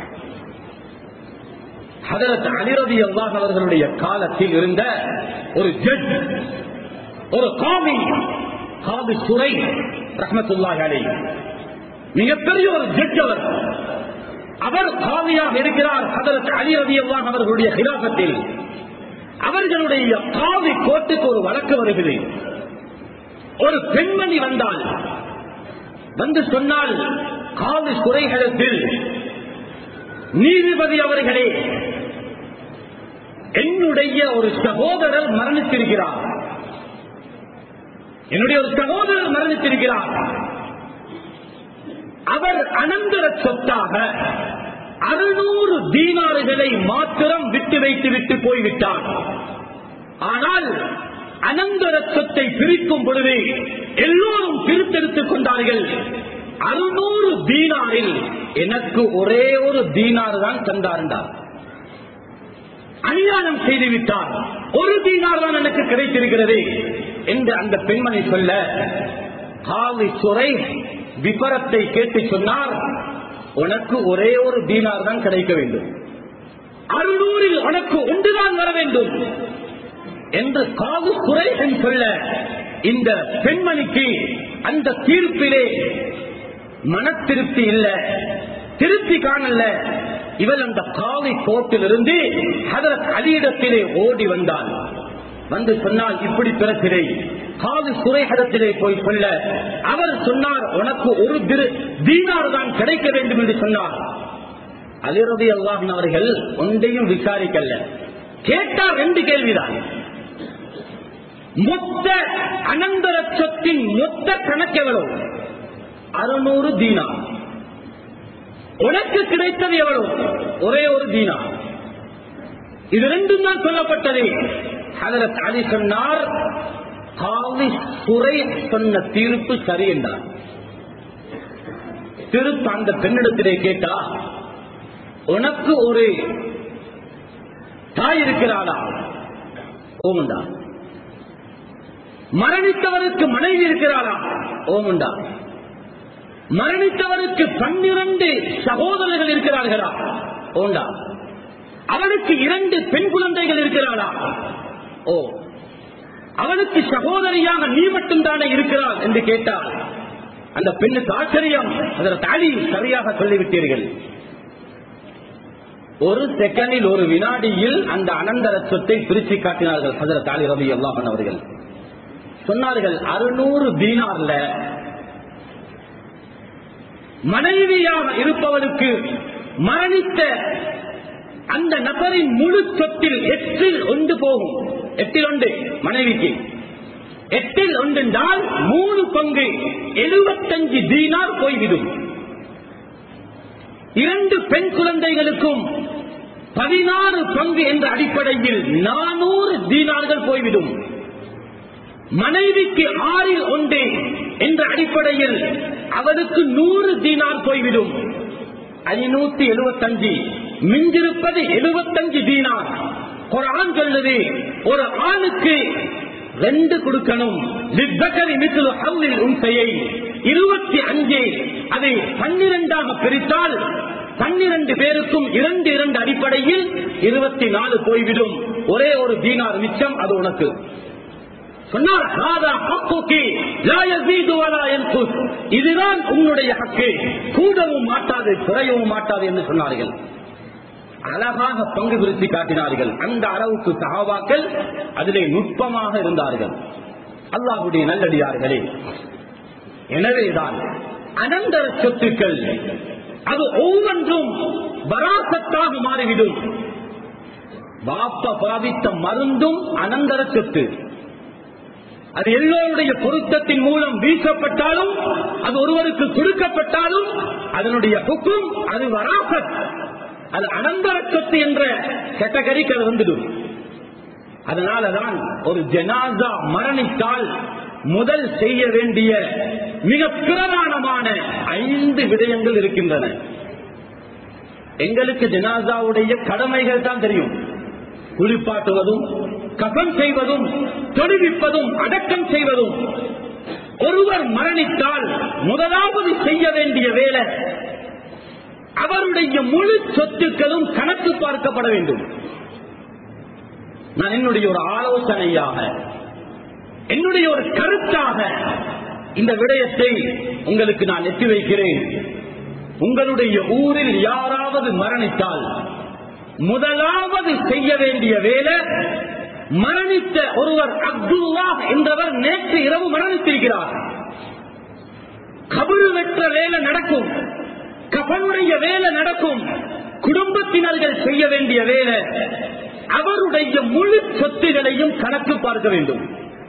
Speaker 1: ஹதரத் அலிரதி அல்லாஹ் அவர்களுடைய காலத்தில் இருந்த ஒரு ஜட்ஜ் ஒரு காவி காவி சுரை ரஹமத்துல்லாஹி அலை மிகப்பெரிய ஒரு ஜட்ஜ் அவர் அவர் காவியாக இருக்கிறார் ஹதரத் அலி ரதி அல்லாஹ் அவர்களுடைய ஹிராசத்தில் அவர்களுடைய காவி கோட்டுக்கு ஒரு வழக்கு வருகிறது ஒரு பெண்மணி வந்தால் வந்து சொன்னால் காவி குறைகளத்தில் நீதிபதி அவர்களே என்னுடைய ஒரு சகோதரர் மரணித்திருக்கிறார் என்னுடைய ஒரு சகோதரர் மரணித்திருக்கிறார் அவர் அனந்தர சொத்தாக அறுநூறு தீனாறுகளை மாத்திரம் விட்டு வைத்து விட்டு போய்விட்டார் ஆனால் அனந்தர சொத்தை பிரிக்கும் பொழுது எல்லோரும் பிரித்தெடுத்துக் கொண்டார்கள் அறுநூறு தீனாரில் எனக்கு ஒரே ஒரு தீனார் தான் தந்தார்ந்தார் அநியாயம் செய்துவிட்டார் ஒரு தீனார் தான் எனக்கு கிடைத்திருக்கிறது என்று அந்த பெண்மணி சொல்ல காவி சுரை விபரத்தை கேட்டு சொன்னார் உனக்கு ஒரே ஒரு தீனார் தான் கிடைக்க வேண்டும் அறுநூறில் உனக்கு ஒன்றுதான் வர வேண்டும் என்று காது குறைகள் சொல்ல இந்த பெண்மணிக்கு அந்த தீர்ப்பிலே மன திருப்தி இல்ல திருப்தி காணல இவள் அந்த காவி கோட்டிலிருந்து ஹதரத் அலியிடத்திலே ஓடி வந்தாள் வந்து சொன்னால் இப்படி பிறக்கிறேன் காது சுரைஹரத்திலே போய் சொல்ல அவர் சொன்னார் உனக்கு ஒரு திரு தீனார் தான் கிடைக்க வேண்டும் என்று சொன்னார் அலிரதி அல்லாஹன் அவர்கள் ஒன்றையும் விசாரிக்கல கேட்டார் ரெண்டு கேள்விதான் மொத்த அனந்தர சொத்தின் மொத்த கணக்கு எவ்வளவு அறுநூறு தீனா உனக்கு கிடைத்தது எவ்வளவு ஒரே ஒரு தீனா இது ரெண்டும் தான் சொல்லப்பட்டது ஹதரத் அலி சொன்னார் காவி சுரை சொன்ன தீர்ப்பு சரி என்றார் திருப்ப அந்த பெண்ணிடத்திலே கேட்டா உனக்கு ஒரு தாய் இருக்கிறாளா ஓமுண்டா மரணித்தவருக்கு மனைவி இருக்கிறாளா ஓமுண்டா மரணித்தவருக்கு பன்னிரண்டு சகோதரர்கள் இருக்கிறார்களா ஓண்டா அவனுக்கு இரண்டு பெண் குழந்தைகள் இருக்கிறாளா ஓ அவனுக்கு சகோதரியாக நீ மட்டும்தானே இருக்கிறாள் என்று கேட்டால் அந்த பெண்ணுக்கு ஆச்சரியம் அதில் தாலி சரியாக சொல்லிவிட்டீர்கள் ஒரு செகண்டில் ஒரு வினாடியில் அந்த அனந்தர சொத்தை பிரிச்சு காட்டினார்கள் ஹசரத் தாலி ரவி அல்லாஹன் அவர்கள் சொன்னார்கள் அறுநூறு தீனார்ல மனைவியாக இருப்பவருக்கு மரணித்த அந்த நபரின் முழு சொத்தில் எட்டில் ஒன்று போகும் எட்டில் ஒன்று மனைவிக்கு எட்டில் ஒன்றென்றால் மூணு பங்கு எழுபத்தஞ்சு தீனார் போய்விடும் இரண்டு பெண் குழந்தைகளுக்கும் பதினாறு பங்கு என்ற அடிப்படையில் நானூறு தீனார்கள் போய்விடும் மனைவிக்கு ஆறில் ஒன்று என்ற அடிப்படையில் அவருக்கு நூறு தீனார் போய்விடும் ஐநூத்தி எழுபத்தஞ்சு மிஞ்சிருப்பது எழுபத்தஞ்சு தீனார் குரான் சொல்லுது ஒரு ஆணுக்கு ரெண்டு கொடுக்கணும் இருபத்தி அஞ்சு அதை பன்னிரண்டாக பிரித்தால் பன்னிரண்டு பேருக்கும் இரண்டு இரண்டு அடிப்படையில் இருபத்தி நாலு போய்விடும் ஒரே ஒரு தீனார் மிச்சம் அது உனக்கு சொன்னார் இதுதான் உன்னுடைய ஹக்கு கூடவும் மாட்டாது குறையவும் மாட்டாது என்று சொன்னார்கள் அழகாக பங்கு பிரித்து காட்டினார்கள் அந்த அளவுக்கு சகாபாக்கள் அதிலே நுட்பமாக இருந்தார்கள் அல்லாஹுடைய நல்லடியார்களே எனவேதான் அனந்தர சொத்துக்கள் அது ஒவ்வொன்றும் வராசத்தாக மாறிவிடும் வாப்ப பாதித்த மருந்தும் அனந்தர சொத்து அது எல்லோருடைய பொருத்தத்தின் மூலம் வீசப்பட்டாலும் அது ஒருவருக்கு கொடுக்கப்பட்டாலும் அதனுடைய புக்கும் அது வராசத் அது அனந்தர சொத்து என்ற கேட்டகரிக்கு அது வந்துடும் அதனாலதான் ஒரு ஜனாசா மரணித்தால் முதல் செய்ய வேண்டிய மிக பிரதானமான ஐந்து விடயங்கள் இருக்கின்றன எங்களுக்கு ஜனாசாவுடைய கடமைகள் தான் தெரியும் குளிப்பாட்டுவதும் கபம் செய்வதும் தொடுவிப்பதும் அடக்கம் செய்வதும் ஒருவர் மரணித்தால் முதலாவது செய்ய வேண்டிய வேலை அவருடைய முழு சொத்துக்களும் கணக்கு பார்க்கப்பட வேண்டும் நான் என்னுடைய ஒரு ஆலோசனையாக என்னுடைய ஒரு கருத்தாக இந்த விடயத்தை உங்களுக்கு நான் எட்டி வைக்கிறேன் உங்களுடைய ஊரில் யாராவது மரணித்தால் முதலாவது செய்ய வேண்டிய வேலை மரணித்த ஒருவர் அப்துல்லா என்றவர் நேற்று இரவு மரணித்திருக்கிறார் கபரு வெற்ற வேலை நடக்கும் கபனுடைய வேலை நடக்கும் குடும்பத்தினர்கள் செய்ய வேண்டிய வேலை அவருடைய முழு சொத்துகளையும் கணக்கு பார்க்க வேண்டும்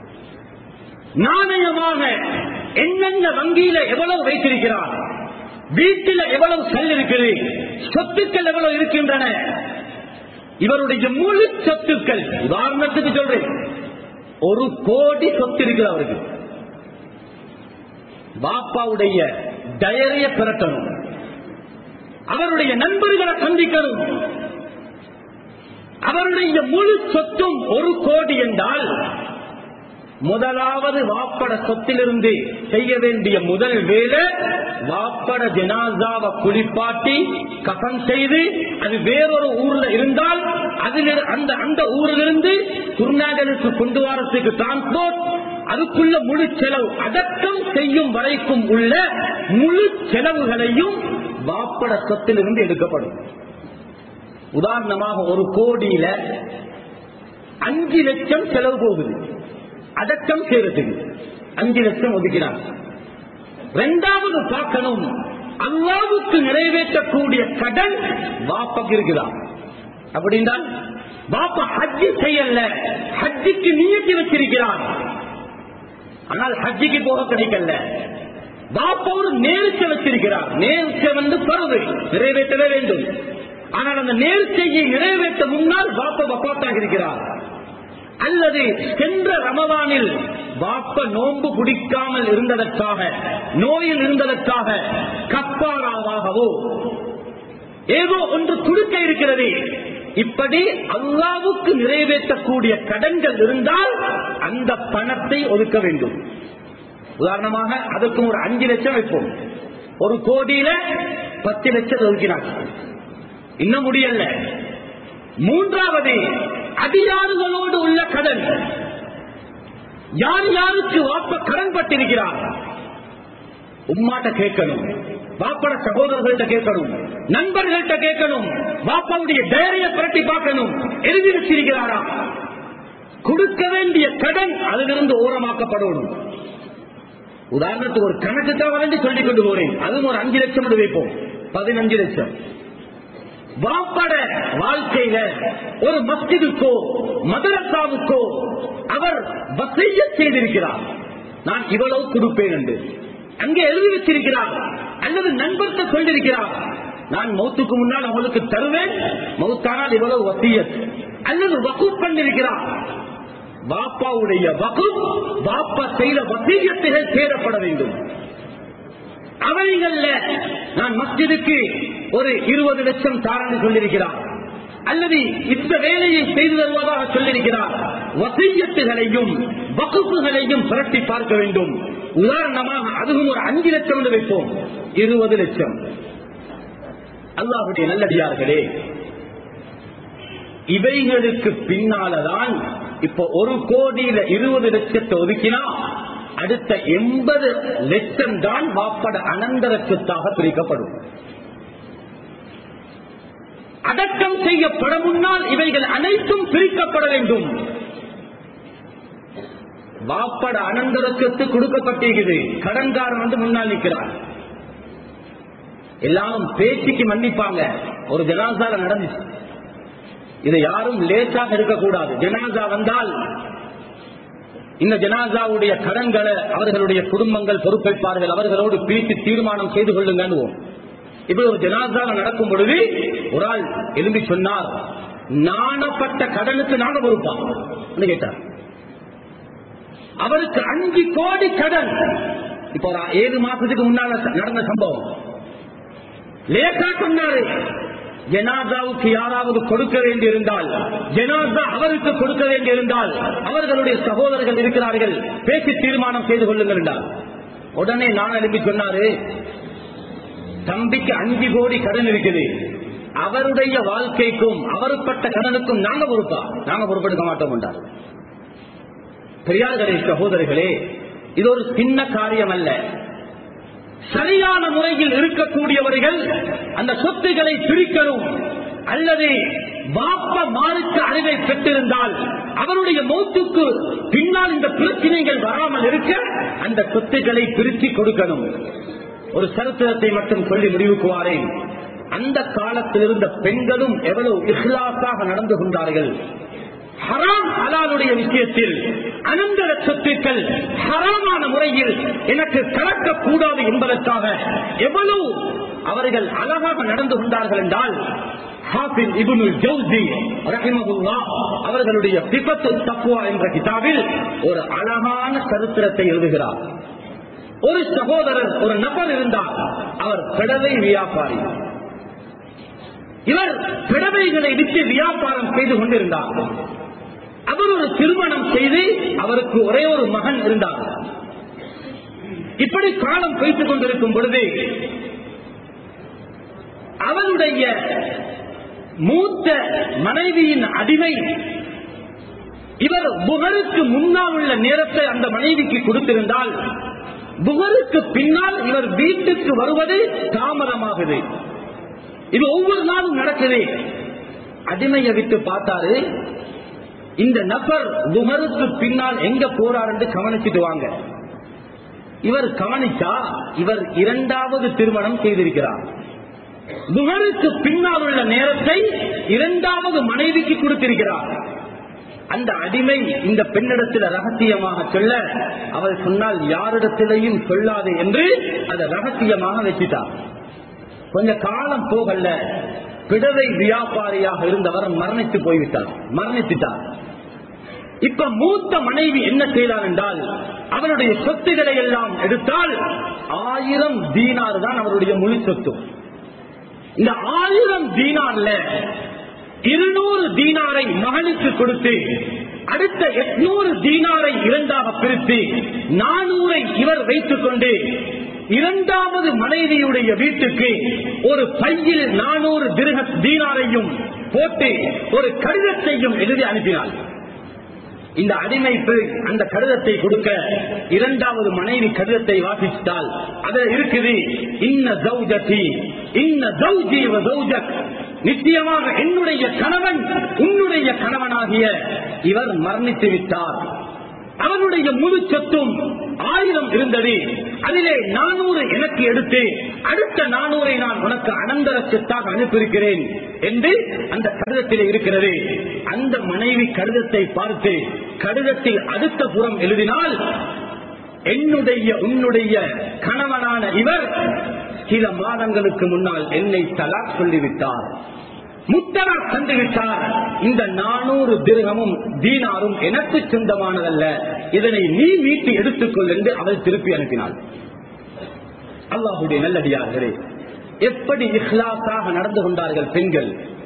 Speaker 1: நாணயமாக என்னென்ன வங்கியில எவ்வளவு வைத்திருக்கிறார் வீட்டில் எவ்வளவு செல் இருக்குது சொத்துக்கள் எவ்வளவு இருக்கின்றன இவருடைய முழு சொத்துக்கள் உதாரணத்துக்கு சொல்றேன் ஒரு கோடி சொத்து இருக்குது அவருக்கு பாப்பாவுடைய டயரிய பிறக்கணும் அவருடைய நண்பர்களை சந்திக்கணும் அவருடைய முழு சொத்தும் ஒரு கோடி என்றால் முதலாவது வாப்பட சொத்திலிருந்து செய்ய வேண்டிய முதல் வேலை வாப்பட ஜனாசாவை குளிப்பாட்டி கபன் செய்து அது வேறொரு ஊர்ல இருந்தால் அதில் அந்த அந்த ஊரிலிருந்து குருநாகலுக்கு கொண்டு வரத்துக்கு டிரான்ஸ்போர்ட் அதுக்குள்ள முழு செலவு அடக்கம் செய்யும் வரைக்கும் உள்ள முழு செலவுகளையும் வாப்பட சொத்திலிருந்து எடுக்கப்படும் உதாரணமாக ஒரு கோடியில அஞ்சு லட்சம் செலவு போகுது அடக்கம் செய்யறதுக்கு அஞ்சு லட்சம் ஒதுக்கிறார் இரண்டாவது பார்க்கணும் அல்லாவுக்கு நிறைவேற்றக்கூடிய கடன் வாப்பக்கு இருக்குதான் அப்படின்னா பாப்பா ஹஜ்ஜி செய்யல ஹஜ்ஜிக்கு நீயத்தி வச்சிருக்கிறார் ஆனால் ஹஜ்ஜிக்கு போக கிடைக்கல பாப்பா ஒரு நேர்ச்சை வச்சிருக்கிறார் நேர்ச்சை வந்து பருவு நிறைவேற்றவே வேண்டும் ஆனால் அந்த நேர்ச்சையை நிறைவேற்ற முன்னால் பாப்பா வப்பாத்தாக இருக்கிறார் அல்லது சென்ற ரமவானில் வாப்ப நோன்பு குடிக்காமல் இருந்ததற்காக நோயில் இருந்ததற்காக கப்பாராவாகவோ ஏதோ ஒன்று கொடுக்க இருக்கிறது இப்படி அல்லாவுக்கு நிறைவேற்றக்கூடிய கடன்கள் இருந்தால் அந்த பணத்தை ஒதுக்க வேண்டும் உதாரணமாக அதற்கு ஒரு அஞ்சு லட்சம் வைப்போம் ஒரு கோடியில பத்து லட்சம் ஒதுக்கினார் இன்னும் முடியல மூன்றாவது அடியாறுகளோடு உள்ள கடன் யார் யாருக்கு வாப்ப கடன் பட்டிருக்கிறார் உம்மாட்ட கேட்கணும் வாப்பட சகோதரர்கள்ட்ட கேட்கணும் நண்பர்கள்ட்ட கேட்கணும் வாப்பாவுடைய தைரிய புரட்டி பார்க்கணும் எழுதி வச்சிருக்கிறாரா கொடுக்க வேண்டிய கடன் அதிலிருந்து ஓரமாக்கப்படணும் உதாரணத்துக்கு ஒரு கணக்கு தான் வேண்டி சொல்லிக் கொண்டு போறேன் அதுவும் ஒரு அஞ்சு லட்சம் என்று வைப்போம் பதினஞ்சு லட்சம் வாப்பட வாழ்க்கையில ஒரு மஸ்ஜிதுக்கோ மதரசாவுக்கோ அவர் வசைய செய்திருக்கிறார் நான் இவ்வளவு கொடுப்பேன் என்று அங்கே எழுதி வச்சிருக்கிறார் அல்லது நண்பர்கிட்ட சொல்லியிருக்கிறார் நான் மௌத்துக்கு முன்னால் அவளுக்கு தருவேன் மௌத்தானால் இவ்வளவு வசியத் அல்லது வகு பண்ணிருக்கிறார் பாப்பாவுடைய வகு பாப்பா செய்த வசீகத்துகள் தேடப்பட வேண்டும் அவைகள்ல நான் மஸ்ஜிதுக்கு ஒரு இருபது லட்சம் தாரன்னு சொல்லியிருக்கிறார் அல்லது இந்த வேலையை செய்து தருவதாக சொல்லியிருக்கிறார் வசையத்துகளையும் வகுப்புகளையும் புரட்டி பார்க்க வேண்டும் உதாரணமாக அதுவும் ஒரு அஞ்சு லட்சம் என்று வைப்போம் இருபது லட்சம் அல்லாஹுடைய நல்லடியார்களே இவைகளுக்கு பின்னாலதான் இப்ப ஒரு கோடியில இருபது லட்சத்தை ஒதுக்கினா அடுத்த எண்பது லட்சம் தான் வாப்பட அனந்தரத்துக்காக பிரிக்கப்படும் அடக்கம் செய்யப்பட முன்னால் இவைகள் அனைத்தும் பிரிக்கப்பட வேண்டும் வாப்பட அனந்தரத்துக்கு கொடுக்கப்பட்டிருக்குது கடன்காரன் வந்து முன்னால் நிற்கிறார் எல்லாரும் பேச்சுக்கு மன்னிப்பாங்க ஒரு ஜனாசால நடந்துச்சு இதை யாரும் லேசாக இருக்கக்கூடாது ஜனாசா வந்தால் இந்த ஜனாசாவுடைய கடன்களை அவர்களுடைய குடும்பங்கள் பொறுப்பேற்பார்கள் அவர்களோடு பிரித்து தீர்மானம் செய்து கொள்ளுங்க இப்படி ஒரு ஜனாசா நடக்கும் பொழுது ஒரு ஆள் எழும்பி சொன்னார் நாணப்பட்ட கடனுக்கு நாங்க பொறுப்பான் கேட்டார் அவருக்கு அஞ்சு கோடி கடன் இப்போ ஒரு ஏழு மாசத்துக்கு முன்னால நடந்த சம்பவம் லேசா சொன்னாரு ஜனாதாவுக்கு யாராவது கொடுக்க வேண்டியிருந்தால் ஜனாதா அவருக்கு கொடுக்க வேண்டியிருந்தால் அவர்களுடைய சகோதரர்கள் இருக்கிறார்கள் பேசி தீர்மானம் செய்து கொள்ளுங்கள் என்றார் உடனே நான் எழுப்பி சொன்னாரு தம்பிக்கு அஞ்சு கோடி கடன் இருக்குது அவருடைய வாழ்க்கைக்கும் அவருப்பட்ட கடனுக்கும் நாங்க பொறுப்பா நாங்க பொறுப்பெடுக்க மாட்டோம் என்றார் பெரியார்களே சகோதரர்களே இது ஒரு சின்ன காரியம் அல்ல சரியான முறையில் இருக்கக்கூடியவர்கள் அந்த சொத்துக்களை பிரிக்கணும் அல்லது பாப்ப மாறுக்கு அறிவை பெற்றிருந்தால் அவருடைய மௌத்துக்கு பின்னால் இந்த பிரச்சனைகள் வராமல் இருக்க அந்த சொத்துக்களை பிரித்து கொடுக்கணும் ஒரு சரித்திரத்தை மட்டும் சொல்லி முடிவுக்கு வாரேன் அந்த காலத்தில் இருந்த பெண்களும் எவ்வளவு இஸ்லாசாக நடந்து கொண்டார்கள் ஹராம் ஹலாலுடைய விஷயத்தில் அனந்தர சொத்துக்கள் ஹராமான முறையில் எனக்கு கலக்கக்கூடாது என்பதற்காக எவ்வளவு அவர்கள் அழகாக நடந்து கொண்டார்கள் என்றால் ஹாஃபிஸ் இப்னுல் ஜௌசி ரஹிமஹுல்லாஹ் அவர்களுடைய சிபத்து தக்குவா என்ற கிதாபில் ஒரு அழகான சரித்திரத்தை எழுதுகிறார் ஒரு சகோதரர் ஒரு நபர் இருந்தார் அவர் பிடவை வியாபாரி இவர் பிடவைகளை விட்டு வியாபாரம் செய்து கொண்டிருந்தார் அவர் ஒரு திருமணம் செய்து அவருக்கு ஒரே ஒரு மகன் இருந்தார் இப்படி காலம் வைத்துக் கொண்டிருக்கும் பொழுது அவருடைய மூத்த மனைவியின் அடிமை இவர் புகருக்கு முன்னால் உள்ள நேரத்தை அந்த மனைவிக்கு கொடுத்திருந்தால் புகருக்கு பின்னால் இவர் வீட்டுக்கு வருவது தாமதமாகுது இது ஒவ்வொரு நாளும் நடக்குது அடிமையை விட்டு பார்த்தாரு இந்த நபர் புகருக்கு பின்னால் எங்க போறார் என்று கவனிச்சுட்டு வாங்க இவர் கவனிச்சா இவர் இரண்டாவது திருமணம் செய்திருக்கிறார் புகருக்கு பின்னால் உள்ள நேரத்தை இரண்டாவது மனைவிக்கு கொடுத்திருக்கிறார் அந்த அடிமை இந்த பெண்ணிடத்தில் ரகசியமாக சொல்ல அவர் சொன்னால் யாரிடத்திலையும் சொல்லாது என்று அதை ரகசியமாக வச்சுட்டார் கொஞ்ச காலம் போகல பிடவை வியாபாரியாக இருந்தவர் மரணித்து போய்விட்டார் மரணித்துட்டார் இப்ப மூத்த மனைவி என்ன செய்தார் என்றால் அவருடைய சொத்துக்களை எல்லாம் எடுத்தால் ஆயிரம் தீனார் தான் அவருடைய முழு சொத்து இந்த ஆயிரம் தீனார்ல இருநூறு தீனாரை மகனுக்கு கொடுத்து அடுத்த எட்நூறு தீனாரை இரண்டாக பிரித்து நானூரை இவர் வைத்துக் கொண்டு இரண்டாவது மனைவியுடைய வீட்டுக்கு ஒரு பையில் நானூறு திருக தீனாரையும் போட்டு ஒரு கடிதத்தையும் எழுதி அனுப்பினார் இந்த அடிமை பெண் அந்த கடிதத்தை கொடுக்க இரண்டாவது மனைவி கடிதத்தை வாசித்தால் அதில் இருக்குது இன்ன ஜௌஜதி இன்ன ஜௌஜி வ ஜௌஜக் நிச்சயமாக என்னுடைய கணவன் உன்னுடைய கணவனாகிய இவர் மரணித்து விட்டார் அவனுடைய முழு சொத்தும் ஆயிரம் இருந்தது அதிலே நானூறு எனக்கு எடுத்து அடுத்த நானூரை நான் உனக்கு அனந்தர சொத்தாக அனுப்பியிருக்கிறேன் என்று அந்த கடிதத்தில் இருக்கிறது அந்த மனைவி கடிதத்தை பார்த்து கடிதத்தில் அடுத்த புறம் எழுதினால் என்னுடைய உன்னுடைய கணவனான இவர் சில மாதங்களுக்கு முன்னால் என்னை தலாக் சொல்லிவிட்டார் முத்தரா தந்துவிட்டார் இந்த நானூறு திருகமும் தீனாரும் எனக்கு சொந்தமானதல்ல இதனை நீ மீட்டு எடுத்துக்கொள் என்று அவள் திருப்பி அனுப்பினாள் அல்லாஹுடைய நல்லடியார்களே எப்படி இஹ்லாசாக நடந்து கொண்டார்கள் பெண்கள்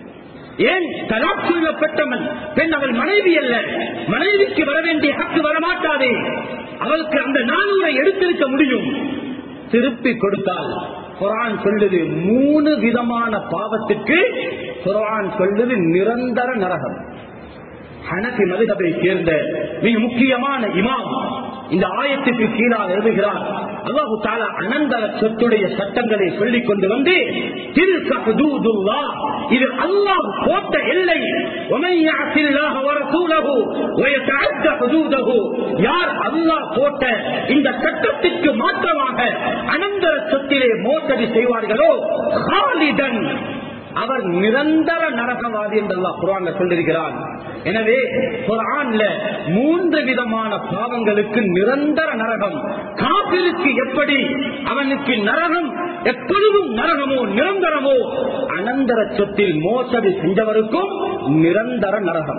Speaker 1: ஏன் தலாக் சொல்லப்பட்டவன் பெண் அவள் மனைவி அல்ல மனைவிக்கு வர வேண்டிய ஹக்கு வரமாட்டாதே அவளுக்கு அந்த நானூரை எடுத்திருக்க முடியும் திருப்பி கொடுத்தால் குரான் சொல்லுது மூணு விதமான பாவத்துக்கு குரான் சொல்லுது நிரந்தர நரகம் ஹனபி மதுகபை சேர்ந்த மிக முக்கியமான இமாம் இந்த ஆயத்துக்கு கீழாக எழுதுகிறார் அல்லாஹு தாலா அனந்தர சொத்துடைய சட்டங்களை சொல்லிக் கொண்டு வந்து "தில்க ஹுதூதுல்லாஹ்." இது அல்லாஹ் போட்ட எல்லை وَمَن يَعْصِ اللَّهَ وَرَسُولَهُ وَيَتَعَدَّ حُدُودَهُ யார் அல்லாஹ் போட்ட இந்த சட்டத்திற்கு மாற்றமாக அனந்தர சொத்திலே மோசடி செய்வார்களோ ஹாலிதன் அவர் நிரந்தர நரகவாதி என்று அல்லாஹ் குரான்ல சொல்லிருக்கிறான் எனவே குரான்ல மூன்று விதமான பாவங்களுக்கு நிரந்தர நரகம் காபிருக்கு எப்படி அவனுக்கு நரகம் எப்பொழுதும் நரகமோ நிரந்தரமோ அனந்தர சொத்தில் மோசடி செஞ்சவருக்கும் நிரந்தர நரகம்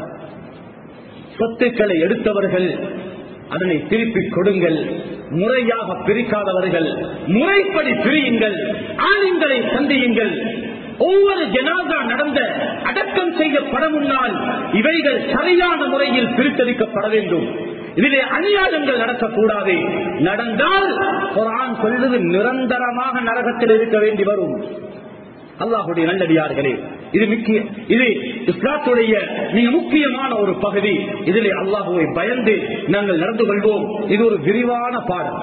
Speaker 1: சொத்துக்களை எடுத்தவர்கள் அதனை திருப்பி கொடுங்கள் முறையாக பிரிக்காதவர்கள் முறைப்படி பிரியுங்கள் ஆளுங்களை சந்தியுங்கள் ஒவ்வொரு ஜனாதா நடந்த அடக்கம் செய்யப்பட முன்னால் இவைகள் சரியான முறையில் பிரித்தளிக்கப்பட வேண்டும் இதிலே அநியாயங்கள் நடக்கக்கூடாது நடந்தால் குரான் சொல்லுது நிரந்தரமாக நரகத்தில் இருக்க வேண்டி வரும் அல்லாஹுடைய நல்லடியார்களே இது முக்கிய இது இஸ்லாத்துடைய மிக முக்கியமான ஒரு பகுதி இதிலே அல்லாஹுவை பயந்து நாங்கள் நடந்து கொள்வோம் இது ஒரு விரிவான பாடம்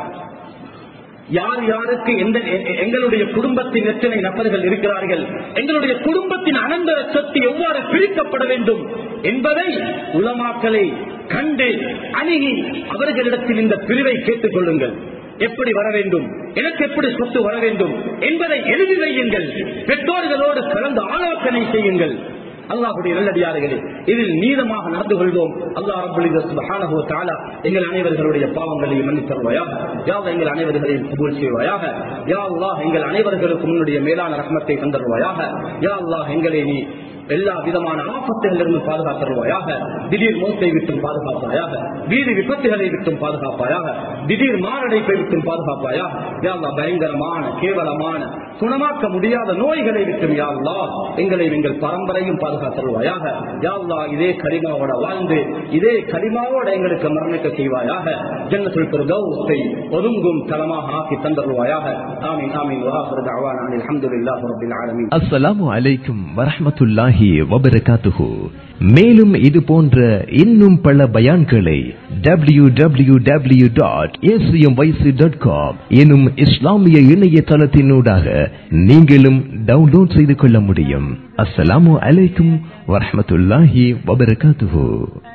Speaker 1: யார் யாருக்கு எந்த எ- எங்களுடைய குடும்பத்தின் எத்தனை நபர்கள் இருக்கிறார்கள் எங்களுடைய குடும்பத்தின் அனந்தர சொத்து எவ்வாறு பிரிக்கப்பட வேண்டும் என்பதை உலமாக்களை கண்டு அணுகி அவர்களிடத்தில் இந்த பிரிவை கேட்டுக் கொள்ளுங்கள் எப்படி வர வேண்டும் எனக்கு எப்படி சொத்து வர வேண்டும் என்பதை எழுதி வையுங்கள் பெற்றோர்களோடு கலந்து ஆலோசனை செய்யுங்கள் அல்லாஹுடைய நல்லடியார்களே இதில் நீதமாக நடந்து கொள்வோம் அல்லாஹ் ரப்பல் இஸ்ஸத் சுப்ஹானஹு வ தஆலா எங்கள் அனைவர்களுடைய பாவங்களையும் மன்னித் தருவாயாக யா அல்லாஹ் எங்கள் அனைவர்களையும் கபூல் செய்வாயாக யா அல்லாஹ் எங்கள் அனைவர்களுக்கும் உன்னுடைய மேலான ரஹ்மத்தை தந்தருவாயாக யா அல்லாஹ் எங்களை நீ எல்லா விதமான ஆபத்துகளிலிருந்து பாதுகாத்தருவாயாக திடீர் மோசை விட்டும் பாதுகாப்பாயாக வீதி விபத்துகளை விட்டும் பாதுகாப்பாயாக திடீர் மாரடைப்பை விட்டும் பாதுகாப்பாயாக யா அல்லாஹ் பயங்கரமான கேவலமான குணமாக்க முடியாத நோய்களை விட்டும் யா அல்லாஹ் எங்களை எங்கள் பரம்பரையும் பாதுகாத்தருவாயாக யா அல்லாஹ் இதே கரிமாவோட வாழ்ந்து இதே கரிமாவோட எங்களுக்கு மரணிக்க செய்வாயாக ஜன்னத்துல் பிரதௌஸை ஒதுங்கும் தலமாக ஆக்கி தந்தருவாயாக ஆமீன் ஆமீன் வாஹிரு தஅவானா அனில் ஹம்துலில்லாஹி ரப்பில் ஆலமீன்
Speaker 2: அஸ்ஸலாமு அலைக்கும் வரஹ்மத்துல்லாஹி வபரகாத்துஹு மேலும் இது போன்ற இன்னும் பல பயான்களை W W W dot dot com எனும் இஸ்லாமிய இணையதளத்தினூடாக நீங்களும் டவுன்லோட் செய்து கொள்ள முடியும் அஸ்ஸலாமு அலைக்கும் வரஹ்மத்துல்லாஹி வபரகாத்துஹு